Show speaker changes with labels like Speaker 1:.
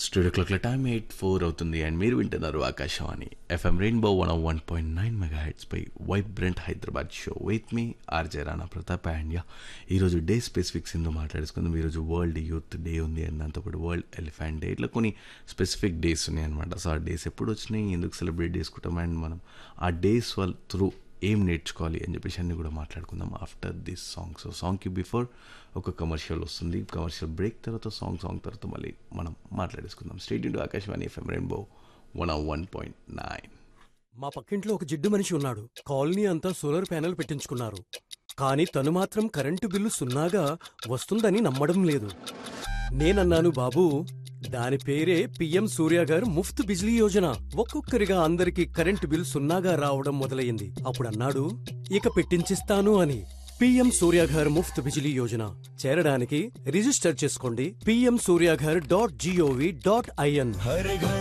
Speaker 1: studio క్లాక్ల time eight four అవుతుంది and మీరు వింటున్నారు Akashvani FM rainbow one one point nine mega heads పై vibrant Hyderabad show with me RJ Rana Pratap and yeah ఈరోజు day specifics ఏందో మాట్లాడుకుందాం ఈరోజు వరల్డ్ యూత్ డే ఉంది అండ్ దాంతోపాటు వరల్డ్ ఎలిఫెంట్ డే ఇట్లా కొన్ని స్పెసిఫిక్ డేస్ ఉన్నాయి అనమాట సో ఆ డేస్ ఎప్పుడు వచ్చినాయి ఎందుకు సెలబ్రేట్ చేసుకుంటాం అండ్ మనం ఆ డేస్ వాళ్ళ త్రూ ఏం నేర్చుకోవాలి అని చెప్పేసి అన్ని కూడా మాట్లాడుకుందాం ఆఫ్టర్ దిస్ సాంగ్ సో సాంగ్కి బిఫోర్ ఒక కమర్షియల్ వస్తుంది కమర్షియల్ బ్రేక్ తర్వాత సాంగ్ సాంగ్ తర్వాత మళ్ళీ మనం మాట్లాడేసుకుందాం stay tuned to Akashvani FM rainbow one one point nine
Speaker 2: మా పక్కింట్లో ఒక జిడ్డు మనిషి ఉన్నాడు కాలనీ అంతా సోలార్ ప్యానెల్ పెట్టించుకున్నారు కానీ తను మాత్రం కరెంటు బిల్లు సున్నాగా వస్తుందని నమ్మడం లేదు నేనన్నాను బాబూ దాని పేరే పిఎం సూర్య గారు ముఫ్త్ బిజ్లీ యోజన ఒక్కొక్కరిగా అందరికి కరెంటు బిల్ సున్నాగా రావడం మొదలయ్యింది అప్పుడు అన్నాడు ఇక పెట్టించిస్తాను అని పిఎం సూర్యాఘర్ ముఫ్త్ బిజిలీ యోజన చేరడానికి రిజిస్టర్ చేసుకోండి PM Suryaghar dot gov dot IN